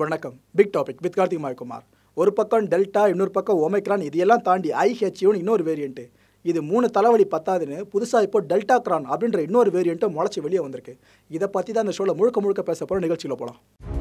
வணக்கம் big topic with Karthik Mayakumar ஒரு பக்கம் டெல்டா இன்னொரு பக்கம் ஒமைக்ரான் இதையெல்லாம் தாண்டி ஐஹெச்யூன்னு இன்னொரு வேரியண்ட்டு இது மூணு தலைவலி பத்தாதுன்னு புதுசாக இப்போ டெல்டா கிரான் அப்படின்ற இன்னொரு வேரியண்ட்டும் முளைச்சி வெளியே வந்திருக்கு இதை பற்றி தான் இந்த ஷோவில் முழுக்க முழுக்க பேச போகிற நிகழ்ச்சியில் போகலாம்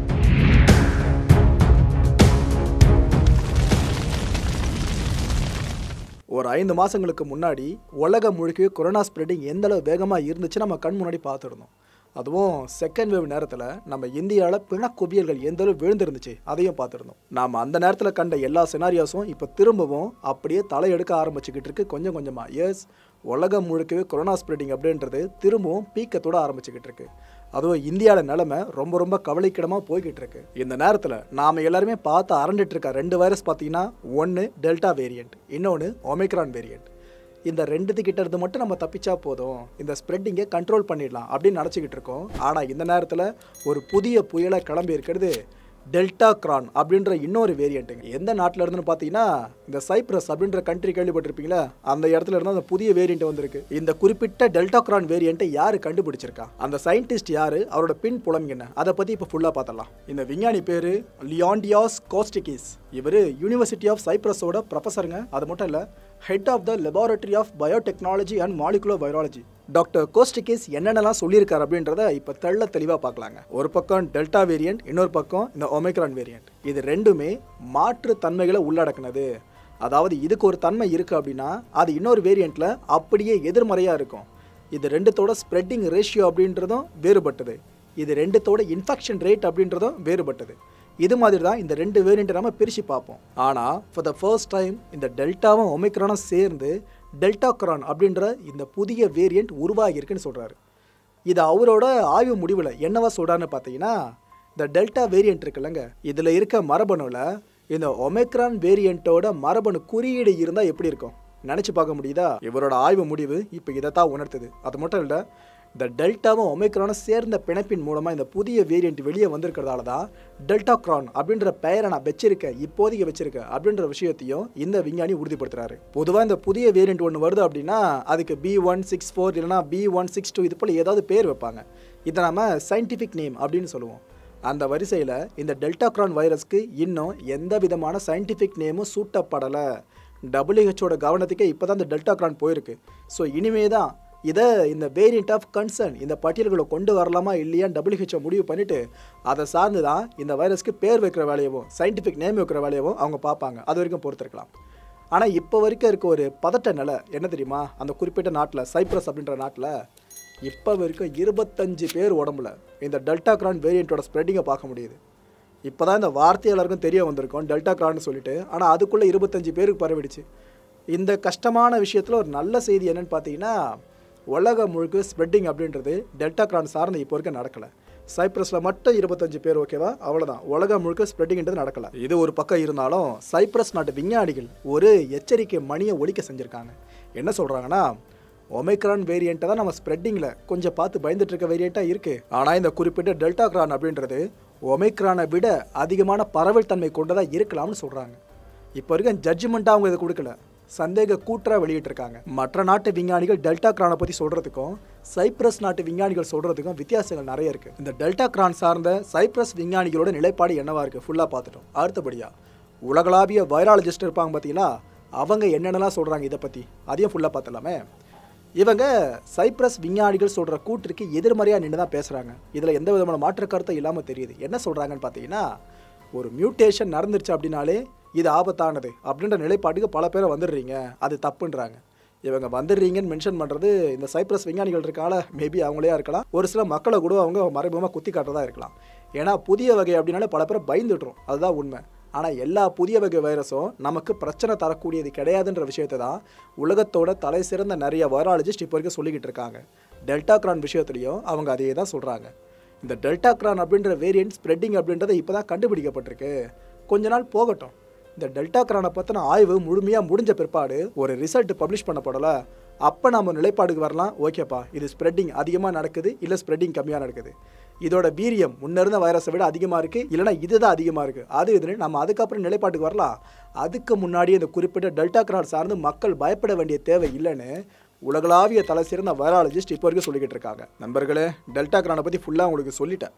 ஒரு ஐந்து மாதங்களுக்கு முன்னாடி உலகம் முழுக்க கொரோனா ஸ்ப்ரெட்டிங் எந்த அளவு வேகமாக இருந்துச்சு நம்ம கண் முன்னாடி பார்த்துருந்தோம் அதுவும் செகண்ட் வேவ் நேரத்தில் நம்ம இந்தியாவில் பிணக்குவியல்கள் எந்த அளவு விழுந்திருந்துச்சு அதையும் பார்த்துருந்தோம் நாம் அந்த நேரத்தில் கண்ட எல்லா சினாரியோஸும் இப்போ திரும்பவும் அப்படியே தலையெடுக்க ஆரம்பிச்சுக்கிட்டு இருக்கு கொஞ்சம் கொஞ்சமாக எஸ் உலகம் முழுக்கவே கொரோனா ஸ்ப்ரெட்டிங் அப்படின்றது திரும்பவும் பீக்கத்தோட ஆரம்பிச்சுக்கிட்டு இருக்கு அதுவும் இந்தியாவில் நிலைமை ரொம்ப ரொம்ப கவலைக்கிடமாக போய்கிட்டு இருக்கு இந்த நேரத்தில் நாம் எல்லாருமே பார்த்து அரண்டுட்டு இருக்க ரெண்டு வைரஸ் பார்த்தீங்கன்னா ஒன்று டெல்டா வேரியண்ட் இன்னொன்று ஒமிக்ரான் வேரியண்ட் இந்த ரெண்டுத்துக்கிட்ட இருந்து மட்டும் நம்ம தப்பிச்சா போதும் இந்த ஸ்ப்ரெட்டிங்கை கண்ட்ரோல் பண்ணிடலாம் அப்படின்னு நினச்சிக்கிட்டு இருக்கோம் ஆனால் இந்த நேரத்தில் ஒரு புதிய புயலை கிளம்பி இருக்கிறது டெல்டா கிரான் அப்படின்ற இன்னொரு வேரியண்ட்டுங்க எந்த நாட்டில் இருந்துன்னு பார்த்தீங்கன்னா இந்த சைப்ரஸ் அப்படின்ற கண்ட்ரி கேள்விப்பட்டிருப்பீங்களா அந்த இடத்துல இருந்து அந்த புதிய வேரியண்ட் வந்திருக்கு இந்த குறிப்பிட்ட டெல்டா கிரான் வேரியண்ட்டை யார் கண்டுபிடிச்சிருக்கா அந்த சயின்டிஸ்ட் யாரு அவரோட பின் புலம் என்ன அதை பற்றி இப்போ ஃபுல்லாக பார்த்தலாம் இந்த விஞ்ஞானி பேர் லியாண்டியாஸ் கோஸ்டிகிஸ் இவர் யூனிவர்சிட்டி ஆஃப் சைப்ரஸோட ப்ரொஃபஸருங்க அது மட்டும் இல்லை head of the laboratory of biotechnology and molecular virology doctor Kostrikis என்னென்னலாம் சொல்லியிருக்காரு அப்படின்றத இப்போ தெள்ள தெளிவாக பார்க்கலாங்க ஒரு பக்கம் டெல்டா வேரியண்ட் இன்னொரு பக்கம் இந்த ஒமைக்ரான் வேரியண்ட் இது ரெண்டுமே மாற்று தன்மைகளை உள்ளடக்குனது அதாவது இதுக்கு ஒரு தன்மை இருக்குது அப்படின்னா அது இன்னொரு வேரியண்ட்டில் அப்படியே எதிர்மறையாக இருக்கும் இது ரெண்டுத்தோட ஸ்ப்ரெட்டிங் ரேஷியோ அப்படின்றதும் வேறுபட்டது இது ரெண்டுத்தோட இன்ஃபெக்ஷன் ரேட் அப்படின்றதும் வேறுபட்டது இது மாதிரி தான் இந்த ரெண்டு வேரியண்ட்டை நம்ம பிரித்து பார்ப்போம் ஆனால் ஃபார் த ஃபர்ஸ்ட் டைம் இந்த டெல்டாவும் ஒமைக்ரானும் சேர்ந்து டெல்டா கிரான் அப்படின்ற இந்த புதிய வேரியண்ட் உருவாகியிருக்குன்னு சொல்கிறாரு இது அவரோட ஆய்வு முடிவில் என்னவா சொல்கிறான்னு பார்த்தீங்கன்னா இந்த டெல்டா வேரியண்ட் இருக்குல்லங்க இதில் இருக்க மரபணுவில் இந்த ஒமைக்ரான் வேரியண்ட்டோட மரபணு குறியீடு இருந்தால் எப்படி இருக்கும் நினச்சி பார்க்க முடியுதா இவரோட ஆய்வு முடிவு இப்போ இதை தான் உணர்த்துது அது மட்டும் இல்லை இந்த டெல்டாவும் ஒமைக்ரானும் சேர்ந்த பிணைப்பின் மூலமாக இந்த புதிய வேரியண்ட் வெளியே வந்திருக்கிறதால தான் டெல்டா கிரான் அப்படின்ற பெயரை நான் வச்சிருக்கேன் இப்போதைக்கு வச்சிருக்கேன் அப்படின்ற விஷயத்தையும் இந்த விஞ்ஞானி உறுதிப்படுத்துறாரு பொதுவாக இந்த புதிய வேரியண்ட் ஒன்று வருது அப்படின்னா அதுக்கு பி ஒன் சிக்ஸ் ஃபோர் இல்லைனா பி ஒன் சிக்ஸ் டூ இது போல் ஏதாவது பேர் வைப்பாங்க இதை நம்ம சயின்டிஃபிக் நேம் அப்படின்னு சொல்லுவோம் அந்த வரிசையில் இந்த டெல்டா கிரான் வைரஸ்க்கு இன்னும் எந்த விதமான சயின்டிஃபிக் நேமும் சூட்டப்படலை டபிள்யூஹெச்சோட கவனத்துக்கே இப்போ தான் இந்த டெல்டா கிரான் போயிருக்கு ஸோ இனிமே தான் இதை இந்த வேரியண்ட் ஆஃப் கன்சர்ன் இந்த பட்டியல்களை கொண்டு வரலாமா இல்லையான்னு டபிள்யூஹெச்ஓ முடிவு பண்ணிவிட்டு அதை சார்ந்து தான் இந்த வைரஸ்க்கு பேர் வைக்கிற வேலையவும் சயின்டிஃபிக் நேம் வைக்கிற வேலையவும் அவங்க பார்ப்பாங்க அது வரைக்கும் பொறுத்திருக்கலாம் ஆனால் இப்போ வரைக்கும் இருக்க ஒரு பதட்ட நிலை என்ன தெரியுமா அந்த குறிப்பிட்ட நாட்டில் சைப்ரஸ் அப்படின்ற நாட்டில் இப்போ வரைக்கும் இருபத்தஞ்சு பேர் உடம்புல இந்த டெல்டா கிரான் வேரியண்ட்டோட ஸ்ப்ரெட்டிங்கை பார்க்க முடியுது இப்போ தான் இந்த வார்த்தை எல்லாருக்கும் தெரிய வந்திருக்கும் டெல்டா கிரான்னு சொல்லிட்டு ஆனால் அதுக்குள்ளே இருபத்தஞ்சு பேருக்கு பரவிடுச்சு இந்த கஷ்டமான விஷயத்தில் ஒரு நல்ல செய்தி என்னன்னு பார்த்தீங்கன்னா உலகம் முழுக்க ஸ்ப்ரெட்டிங் அப்படின்றது டெல்டா கிரான் சார்ந்து இப்போ வரைக்கும் நடக்கலை சைப்ரஸில் மட்டும் இருபத்தஞ்சு பேர் ஓகேவா அவ்வளோதான் உலகம் முழுக்க ஸ்ப்ரெட்டிங்ன்றது நடக்கலை இது ஒரு பக்கம் இருந்தாலும் சைப்ரஸ் நாட்டு விஞ்ஞானிகள் ஒரு எச்சரிக்கை மணியை ஒழிக்க செஞ்சுருக்காங்க என்ன சொல்கிறாங்கன்னா ஒமைக்ரான் வேரியண்ட்டை தான் நம்ம ஸ்ப்ரெட்டிங்கில் கொஞ்சம் பார்த்து பயந்துட்டு இருக்க வேரியண்ட்டாக இருக்குது ஆனால் இந்த குறிப்பிட்ட டெல்டா கிரான் அப்படின்றது ஒமைக்ரானை விட அதிகமான பரவல் தன்மை கொண்டதாக இருக்கலாம்னு சொல்கிறாங்க இப்போ இருக்க ஜட்ஜ்மெண்ட்டாக அவங்க இதை கொடுக்கல சந்தேக கூற்றா வெளியிட்டிருக்காங்க மற்ற நாட்டு விஞ்ஞானிகள் டெல்டா கிரானை பற்றி சொல்கிறதுக்கும் சைப்ரஸ் நாட்டு விஞ்ஞானிகள் சொல்கிறதுக்கும் வித்தியாசங்கள் நிறைய இருக்குது இந்த டெல்டா கிரான் சார்ந்த சைப்ரஸ் விஞ்ஞானிகளோட நிலைப்பாடு என்னவா இருக்குது ஃபுல்லாக பார்த்துட்டோம் அடுத்தபடியாக உலகளாவிய வைராலஜிஸ்ட் இருப்பாங்க பார்த்தீங்களா அவங்க என்னென்னலாம் சொல்கிறாங்க இதை பற்றி அதையும் ஃபுல்லாக பார்த்துலாமே இவங்க சைப்ரஸ் விஞ்ஞானிகள் சொல்கிற கூற்றுக்கு எதிர்மறையாக நின்று தான் பேசுகிறாங்க இதில் எந்த விதமான மாற்று கருத்தும் இல்லாமல் தெரியுது என்ன சொல்கிறாங்கன்னு பார்த்தீங்கன்னா ஒரு மியூட்டேஷன் நடந்துருச்சு அப்படின்னாலே இது ஆபத்தானது அப்படின்ற நிலைப்பாட்டுக்கு பல பேரை வந்துடுறீங்க அது தப்புன்றாங்க இவங்க வந்துடுறீங்கன்னு மென்ஷன் பண்ணுறது இந்த சைப்ரஸ் விஞ்ஞானிகள் இருக்கால மேபி அவங்களே இருக்கலாம் ஒரு சில மக்களை கூட அவங்க மறைமுகமாக குத்தி காட்டுறதா இருக்கலாம் ஏன்னா புதிய வகை அப்படின்னாலே பல பேரை பயந்துட்டுரும் அதுதான் உண்மை ஆனால் எல்லா புதிய வகை வைரஸும் நமக்கு பிரச்சனை தரக்கூடியது கிடையாதுன்ற விஷயத்தை தான் உலகத்தோட தலை சிறந்த நிறைய வைராலஜிஸ்ட் இப்போ வரைக்கும் சொல்லிக்கிட்டு இருக்காங்க டெல்டா கிரான் விஷயத்துலையும் அவங்க அதையே தான் சொல்கிறாங்க இந்த டெல்டா கிரான் அப்படின்ற வேரியன்ட் ஸ்ப்ரெட்டிங் அப்படின்றது இப்போ தான் கண்டுபிடிக்கப்பட்டிருக்கு கொஞ்ச நாள் போகட்டும் இந்த டெல்டா கிரானை பற்றின ஆய்வு முழுமையாக முடிஞ்ச பிற்பாடு ஒரு ரிசல்ட் பப்ளிஷ் பண்ணப்படலை அப்போ நம்ம நிலைப்பாடுக்கு வரலாம் ஓகேப்பா இது ஸ்ப்ரெட்டிங் அதிகமாக நடக்குது இல்லை ஸ்ப்ரெட்டிங் கம்மியாக நடக்குது இதோட வீரியம் முன்ன இருந்த வைரஸை விட அதிகமாக இருக்குது இல்லைனா இதுதான் அதிகமாக இருக்குது அது இதுன்னு நம்ம அதுக்கப்புறம் நிலைப்பாட்டுக்கு வரலாம் அதுக்கு முன்னாடி இந்த குறிப்பிட்ட டெல்டா கிரான் சார்ந்து மக்கள் பயப்பட வேண்டிய தேவை இல்லைன்னு உலகளாவிய தலை சிறந்த வைராலஜிஸ்ட் இப்போ வரைக்கும் சொல்லிக்கிட்டு இருக்காங்க நண்பர்களே டெல்டா கிரானை பற்றி ஃபுல்லாக உங்களுக்கு சொல்லிட்டேன்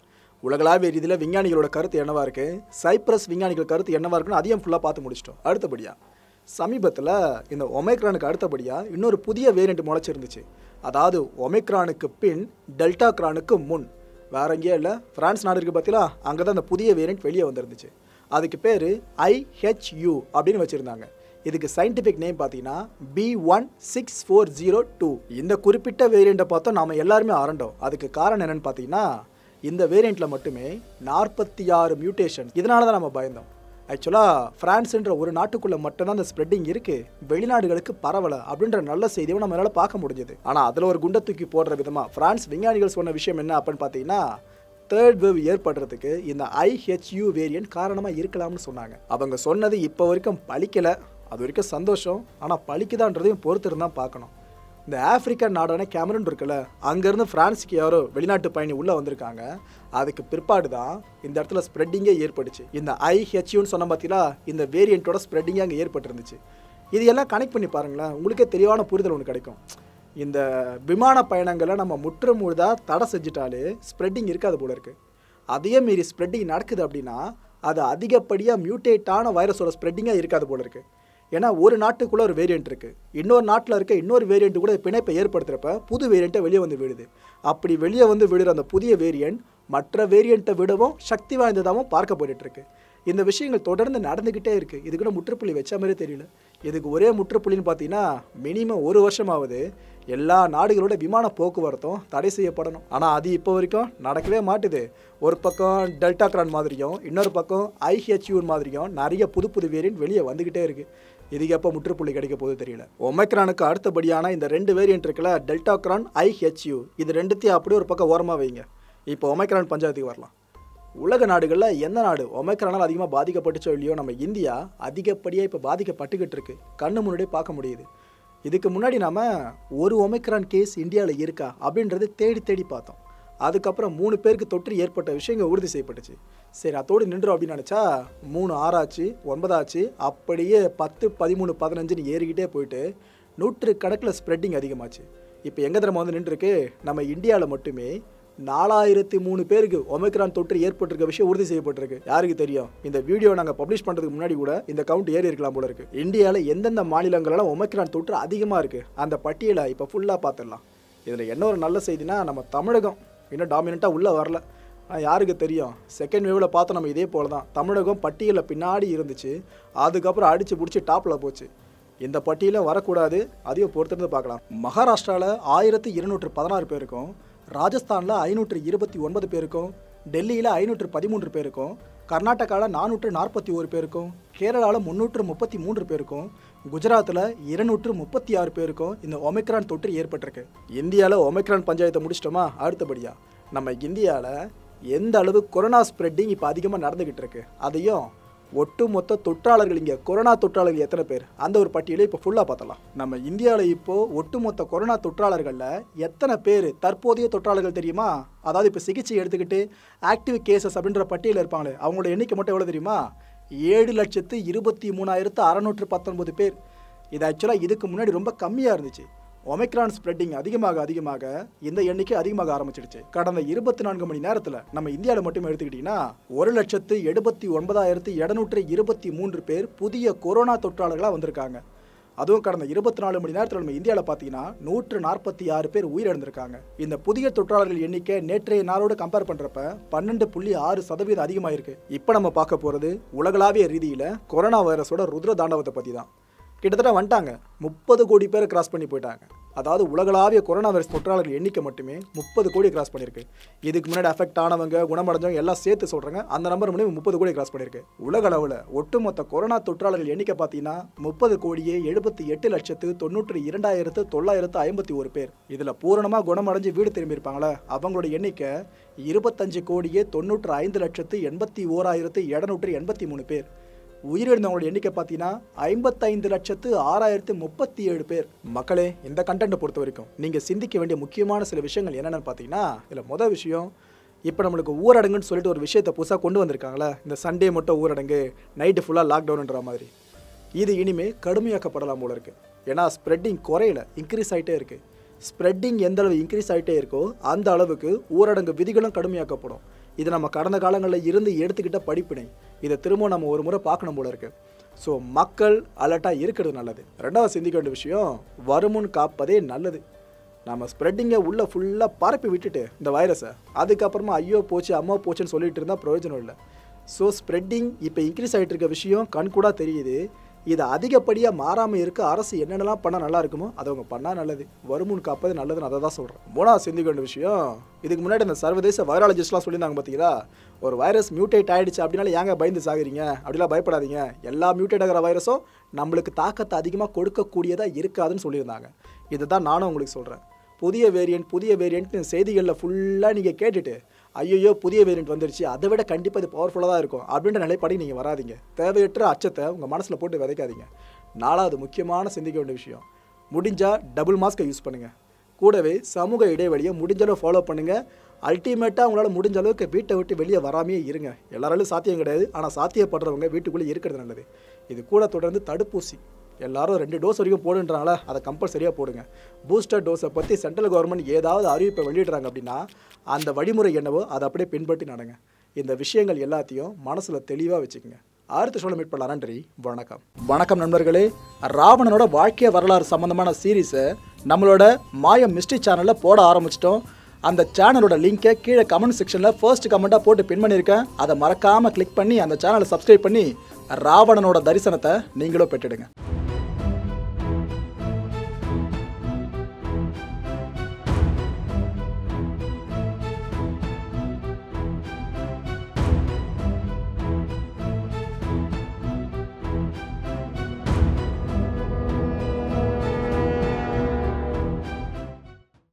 உலகளாவிய ரீதியில் விஞ்ஞானிகளோட கருத்து என்னவா இருக்கு சைப்ரஸ் விஞ்ஞானிகள் கருத்து என்னவா இருக்குன்னு அதையும் ஃபுல்லாக பார்த்து முடிச்சிட்டோம் அடுத்தபடியாக சமீபத்தில் இந்த ஒமைக்ரானுக்கு அடுத்தபடியாக இன்னொரு புதிய வேரியண்ட் முளைச்சிருந்துச்சு அதாவது ஒமைக்ரானுக்கு பின் டெல்டா கிரானுக்கு முன் வேற எங்கேயும் இல்லை பிரான்ஸ் நாடு இருக்குது பார்த்தீங்களா அங்கே தான் அந்த புதிய வேரியண்ட் வெளியே வந்திருந்துச்சு அதுக்கு பேர் ஐஹெச்யூ அப்படின்னு வச்சுருந்தாங்க இதுக்கு சயின்டிஃபிக் நேம் பார்த்தீங்கன்னா B one six four zero two இந்த குறிப்பிட்ட வேரியண்ட்டை பார்த்தோம் நாம எல்லாருமே அரண்டோம் அதுக்கு காரணம் என்னன்னு பார்த்தீங்கன்னா இந்த வேரியண்ட்டில் மட்டுமே நாற்பத்தி ஆறு மியூட்டேஷன் இதனால தான் நம்ம பயந்தோம் ஆக்சுவலாக ஃப்ரான்ஸ்ன்ற ஒரு நாட்டுக்குள்ளே மட்டும்தான் அந்த ஸ்ப்ரெட்டிங் இருக்குது வெளிநாடுகளுக்கு பரவலை அப்படின்ற நல்ல செய்தியை நம்மளால் பார்க்க முடிஞ்சது ஆனால் அதில் ஒரு குண்டை தூக்கி போடுற விதமாக ஃப்ரான்ஸ் விஞ்ஞானிகள் சொன்ன விஷயம் என்ன அப்படின்னு பார்த்தீங்கன்னா தேர்ட் வேவ் ஏற்படுறதுக்கு இந்த ஐஹெச்யூ வேரியன்ட் காரணமாக இருக்கலாம்னு சொன்னாங்க அவங்க சொன்னது இப்போ வரைக்கும் பழிக்கலை அது வரைக்கும் சந்தோஷம் ஆனால் பழிக்குதான்றதையும் பொறுத்து இருந்தால் பார்க்கணும் இந்த ஆப்பிரிக்கா நாடான கேமரன் இருக்குல்ல அங்கேருந்து ஃப்ரான்ஸுக்கு யாரோ வெளிநாட்டு பயணி உள்ளே வந்திருக்காங்க அதுக்கு பிற்பாடு தான் இந்த இடத்துல ஸ்ப்ரெட்டிங்கே ஏற்பட்டுச்சு இந்த ஐஹெச்யூன்னு சொன்ன பார்த்தீங்களா இந்த வேரியண்ட்டோட ஸ்ப்ரெட்டிங்கே அங்கே ஏற்பட்டிருந்துச்சு இது எல்லாம் கனெக்ட் பண்ணி பாருங்களேன் உங்களுக்கே தெளிவான புரிதல் ஒன்று கிடைக்கும் இந்த விமான பயணங்களை நம்ம முற்று முழுதாக தடை செஞ்சுட்டாலே ஸ்ப்ரெட்டிங் இருக்காது போல இருக்குது அதே மீறி ஸ்ப்ரெட்டிங் நடக்குது அப்படின்னா அது அதிகப்படியாக மியூட்டேட்டான வைரஸோட ஸ்ப்ரெட்டிங்காக இருக்காது போல இருக்குது ஏன்னா ஒரு நாட்டுக்குள்ளே ஒரு வேரியண்ட் இருக்குது இன்னொரு நாட்டில் இருக்க இன்னொரு வேரியண்ட் கூட பிணைப்பை ஏற்படுத்துகிறப்ப புது வேரியண்ட்டை வெளியே வந்து விடுது அப்படி வெளியே வந்து விடுற அந்த புதிய வேரியண்ட் மற்ற வேரியண்ட்டை விடவும் சக்தி வாய்ந்ததாகவும் பார்க்கப்பட்டு இருக்கு இந்த விஷயங்கள் தொடர்ந்து நடந்துக்கிட்டே இருக்குது இது கூட முற்றுப்புள்ளி வச்ச மாதிரி தெரியல இதுக்கு ஒரே முற்றுப்புள்ளின்னு பார்த்தீங்கன்னா மினிமம் ஒரு வருஷமாவது எல்லா நாடுகளோட விமான போக்குவரத்தும் தடை செய்யப்படணும் ஆனால் அது இப்போ வரைக்கும் நடக்கவே மாட்டுது ஒரு பக்கம் டெல்டா கிரான் மாதிரியும் இன்னொரு பக்கம் ஐஹெச்யூன் மாதிரியும் நிறைய புது புது வேரியன்ட் வெளியே வந்துக்கிட்டே இருக்குது இதுக்கு எப்போ முற்றுப்புள்ளி கிடைக்க போகுது தெரியல ஒமைக்ரானுக்கு அடுத்தபடியான இந்த ரெண்டு வேரியன்ட் இருக்குல்ல டெல்டா கிரான் ஐஹெச்யூ இது ரெண்டுத்தையும் அப்படியே ஒரு பக்கம் ஓரமாக வைங்க இப்போ ஒமைக்ரான் பஞ்சாயத்துக்கு வரலாம் உலக நாடுகளில் எந்த நாடு ஒமைக்ரானால் அதிகமாக பாதிக்கப்பட்டுச்சோ இல்லையோ நம்ம இந்தியா அதிகப்படியாக இப்போ பாதிக்கப்பட்டுக்கிட்டு இருக்கு கண்ணு முன்னாடியே பார்க்க முடியுது இதுக்கு முன்னாடி நாம ஒரு ஒமைக்ரான் கேஸ் இந்தியாவில் இருக்கா அப்படின்றது தேடி தேடி பார்த்தோம் அதுக்கப்புறம் மூணு பேருக்கு தொற்று ஏற்பட்ட விஷயங்கள் உறுதி செய்யப்பட்டுச்சு சரி அதோடு நின்றோம் அப்படின்னு நினச்சா மூணு ஆறாச்சு ஒன்பதாச்சு அப்படியே பத்து பதிமூணு பதினஞ்சுன்னு ஏறிக்கிட்டே போயிட்டு நூற்று கணக்கில் ஸ்ப்ரெட்டிங் அதிகமாச்சு இப்போ எங்கே தரமா வந்து நின்றுருக்கு நம்ம இந்தியாவில் மட்டுமே நாலாயிரத்தி மூணு பேருக்கு ஒமைக்ரான் தொற்று ஏற்பட்டிருக்க விஷயம் உறுதி செய்யப்பட்டிருக்கு யாருக்கு தெரியும் இந்த வீடியோ நாங்கள் பப்ளிஷ் பண்ணுறதுக்கு முன்னாடி கூட இந்த கவுண்ட் ஏறி இருக்கலாம் போல இருக்கு இந்தியாவில் எந்தெந்த மாநிலங்களெல்லாம் ஒமைக்ரான் தொற்று அதிகமாக இருக்கு அந்த பட்டியலை இப்போ ஃபுல்லாக பார்த்துடலாம் இதில் என்ன ஒரு நல்ல செய்தினா நம்ம தமிழகம் இன்னும் டாமினண்ட்டாக உள்ளே வரல ஆனால் யாருக்கு தெரியும் செகண்ட் வேவில் பார்த்தோம் நம்ம இதே போல தான் தமிழகம் பட்டியலில் பின்னாடி இருந்துச்சு அதுக்கப்புறம் அடித்து பிடிச்சி டாப்பில் போச்சு இந்த பட்டியலும் வரக்கூடாது அதையும் பொறுத்திருந்து பார்க்கலாம் மகாராஷ்டிராவில் ஆயிரத்தி இருநூற்று பதினாறு பேருக்கும் ராஜஸ்தானில் ஐநூற்று இருபத்தி ஒன்பது பேருக்கும் டெல்லியில் ஐநூற்று பதிமூன்று பேருக்கும் கர்நாடகாவில் நானூற்று நாற்பத்தி ஒரு பேருக்கும் கேரளாவில் முந்நூற்று முப்பத்தி மூன்று பேருக்கும் குஜராத்தில் இருநூற்று முப்பத்தி ஆறு பேருக்கும் இந்த ஒமைக்ரான் தொற்று ஏற்பட்டிருக்கு இந்தியாவில் ஒமைக்ரான் பஞ்சாயத்தை முடிச்சிட்டோமா அடுத்தபடியாக நம்ம இந்தியாவில் எந்த அளவு கொரோனா ஸ்ப்ரெட்டிங் இப்போ அதிகமாக நடந்துக்கிட்டு இருக்கு அதையும் ஒட்டுமொத்த தொற்றாளர்கள் இங்கே கொரோனா தொற்றாளர்கள் எத்தனை பேர் அந்த ஒரு பட்டியலை இப்போ ஃபுல்லாக பார்த்தலாம் நம்ம இந்தியாவில் இப்போ ஒட்டுமொத்த கொரோனா தொற்றாளர்களில் எத்தனை பேர் தற்போதைய தொற்றாளர்கள் தெரியுமா அதாவது இப்போ சிகிச்சை எடுத்துக்கிட்டு ஆக்டிவ் கேசஸ் அப்படின்ற பட்டியலில் இருப்பாங்களே அவங்களோட எண்ணிக்கை மட்டும் எவ்வளோ தெரியுமா ஏழு லட்சத்து இருபத்தி மூணாயிரத்து அறநூற்று பத்தொன்பது பேர் இது ஆக்சுவலாக இதுக்கு முன்னாடி ரொம்ப கம்மியாக இருந்துச்சு ஒமைக்ரான் ஸ்ப்ரெட்டிங் அதிகமாக அதிகமாக இந்த எண்ணிக்கை அதிகமாக ஆரம்பிச்சிடுச்சு கடந்த இருபத்தி நான்கு மணி நேரத்தில் நம்ம இந்தியாவில் மட்டும் எடுத்துக்கிட்டிங்கன்னா ஒரு லட்சத்து எழுபத்தி ஒன்பதாயிரத்து இருநூற்று இருபத்தி மூன்று பேர் புதிய கொரோனா தொற்றாளர்களாக வந்திருக்காங்க அதுவும் கடந்த இருபத்தி நாலு மணி நேரத்தில் நம்ம இந்தியாவில் பார்த்தீங்கன்னா நூற்று நாற்பத்தி ஆறு பேர் உயிரிழந்திருக்காங்க இந்த புதிய தொற்றாளர்கள் எண்ணிக்கை நேற்றைய நாளோடு கம்பேர் பண்ணுறப்ப பன்னெண்டு புள்ளி ஆறு சதவீதம் அதிகமாக இருக்கு இப்போ நம்ம பார்க்க போகிறது உலகளாவிய ரீதியில் கொரோனா வைரஸோட ருத்ர தாண்டவத்தை பற்றி தான் கிட்டத்தட்ட வந்துட்டாங்க முப்பது கோடி பேரை கிராஸ் பண்ணி போயிட்டாங்க அதாவது உலகளாவிய கொரோனா வைரஸ் தொற்றாளர்கள் எண்ணிக்கை மட்டுமே முப்பது கோடி கிராஸ் பண்ணியிருக்கு இதுக்கு முன்னாடி அஃபெக்ட் ஆனவங்க குணமடைஞ்சவங்க எல்லாம் சேர்த்து சொல்கிறாங்க அந்த நம்பர் மட்டும் முப்பது கோடி கிராஸ் பண்ணியிருக்கு உலக அளவில் ஒட்டுமொத்த கொரோனா தொற்றாளர்கள் எண்ணிக்கை பார்த்தீங்கன்னா முப்பது கோடியே எழுபத்தி எட்டு லட்சத்து தொண்ணூற்றி இரண்டாயிரத்து தொள்ளாயிரத்து ஐம்பத்தி ஒரு பேர் இதில் பூரணமாக குணமடைஞ்சு வீடு திரும்பியிருப்பாங்களே அவங்களோட எண்ணிக்கை இருபத்தஞ்சு கோடியே தொண்ணூற்று ஐந்து லட்சத்து எண்பத்தி ஓராயிரத்து இரநூற்று எண்பத்தி மூணு பேர் உயிரிழந்தவங்களோட எண்ணிக்கை பார்த்தீங்கன்னா ஐம்பத்தைந்து லட்சத்து ஆறாயிரத்து முப்பத்தி ஏழு பேர் மக்களே இந்த கண்டென்ட்டை பொறுத்த வரைக்கும் நீங்கள் சிந்திக்க வேண்டிய முக்கியமான சில விஷயங்கள் என்னென்னு பார்த்தீங்கன்னா இதில் மொதல் விஷயம் இப்போ நம்மளுக்கு ஊரடங்குன்னு சொல்லிட்டு ஒரு விஷயத்தை புதுசாக கொண்டு வந்திருக்காங்களே இந்த சண்டே மட்டும் ஊரடங்கு நைட்டு ஃபுல்லாக லாக்டவுன்ன்ற மாதிரி இது இனிமே கடுமையாக்கப்படலாம் போல இருக்கு ஏன்னா ஸ்ப்ரெட்டிங் குறையல இன்க்ரீஸ் ஆகிட்டே இருக்கு ஸ்ப்ரெட்டிங் எந்த அளவு இன்க்ரீஸ் ஆகிட்டே இருக்கோ அந்த அளவுக்கு ஊரடங்கு விதிகளும் கடுமையாக்கப்படும் இது நம்ம கடந்த காலங்களில் இருந்து எடுத்துக்கிட்ட படிப்பினை இதை திரும்ப நம்ம ஒரு முறை பார்க்கணும் போல இருக்கு ஸோ மக்கள் அலர்ட்டாக இருக்கிறது நல்லது ரெண்டாவது சிந்திக்க வேண்டிய விஷயம் வருமுன் காப்பதே நல்லது நம்ம ஸ்ப்ரெட்டிங்கை உள்ளே ஃபுல்லாக பரப்பி விட்டுட்டு இந்த வைரஸை அதுக்கப்புறமா ஐயோ போச்சு அம்மா போச்சுன்னு சொல்லிட்டு இருந்தால் பிரயோஜனம் இல்லை ஸோ ஸ்ப்ரெட்டிங் இப்போ இன்க்ரீஸ் ஆகிட்டு இருக்க விஷயம் கண்கூடாக தெரியுது இதை அதிகப்படியாக மாறாமல் இருக்க அரசு என்னென்னலாம் பண்ணால் நல்லா இருக்குமோ அதை அவங்க பண்ணால் நல்லது வருமுன் காப்பது நல்லதுன்னு அதை தான் சொல்கிறேன் மூணாவது சிந்திக்க வேண்டிய விஷயம் இதுக்கு முன்னாடி இந்த சர்வதேச வைராலஜிஸ்ட்லாம் சொல்லியிருந்தாங்க பார்த்தீங்களா ஒரு வைரஸ் மியூட்டேட் ஆயிடுச்சு அப்படின்னால ஏங்க பயந்து சாகுறீங்க அப்படிலாம் பயப்படாதீங்க எல்லா மியூட்டேட் ஆகிற வைரஸும் நம்மளுக்கு தாக்கத்தை அதிகமாக கொடுக்கக்கூடியதாக இருக்காதுன்னு சொல்லியிருந்தாங்க இதை தான் நானும் உங்களுக்கு சொல்கிறேன் புதிய வேரியன்ட் புதிய வேரியன்ட்னு செய்திகளில் ஃபுல்லாக நீங்கள் கேட்டுட்டு ஐயோ புதிய வேரியன்ட் வந்துருச்சு அதை விட கண்டிப்பாக இது பவர்ஃபுல்லாக தான் இருக்கும் அப்படின்ற நிலைப்பாடி நீங்கள் வராதீங்க தேவையற்ற அச்சத்தை உங்கள் மனசில் போட்டு விதைக்காதீங்க நாலாவது முக்கியமான சிந்திக்க வேண்டிய விஷயம் முடிஞ்சால் டபுள் மாஸ்க்கை யூஸ் பண்ணுங்கள் கூடவே சமூக இடைவெளியை முடிஞ்சளவு ஃபாலோ பண்ணுங்கள் அல்டிமேட்டாக உங்களால் முடிஞ்ச அளவுக்கு வீட்டை விட்டு வெளியே வராமையே இருங்க எல்லாராலும் சாத்தியம் கிடையாது ஆனால் சாத்தியப்படுறவங்க வீட்டுக்குள்ளே இருக்கிறது நல்லது இது கூட தொடர்ந்து தடுப்பூசி எல்லாரும் ரெண்டு டோஸ் வரைக்கும் போடுன்றாங்களா அதை கம்பல்சரியாக போடுங்க பூஸ்டர் டோஸை பற்றி சென்ட்ரல் கவர்மெண்ட் ஏதாவது அறிவிப்பை வெளியிடுறாங்க அப்படின்னா அந்த வழிமுறை என்னவோ அதை அப்படியே பின்பற்றி நடங்க இந்த விஷயங்கள் எல்லாத்தையும் மனசில் தெளிவாக வச்சுக்கோங்க அடுத்த சொல்ல மீட் பண்ணலாம் நன்றி வணக்கம் வணக்கம் நண்பர்களே ராவணனோட வாழ்க்கை வரலாறு சம்பந்தமான சீரீஸை நம்மளோட மாயம் மிஸ்ட்ரி சேனலில் போட ஆரம்பிச்சிட்டோம் அந்த சேனலோட லிங்கை கீழே கமெண்ட் செக்ஷனில் ஃபர்ஸ்ட் கமெண்ட்டாக போட்டு பின் பண்ணியிருக்கேன் அதை மறக்காமல் கிளிக் பண்ணி அந்த சேனலை சப்ஸ்கிரைப் பண்ணி ராவணனோட தரிசனத்தை நீங்களும் பெற்றுடுங்க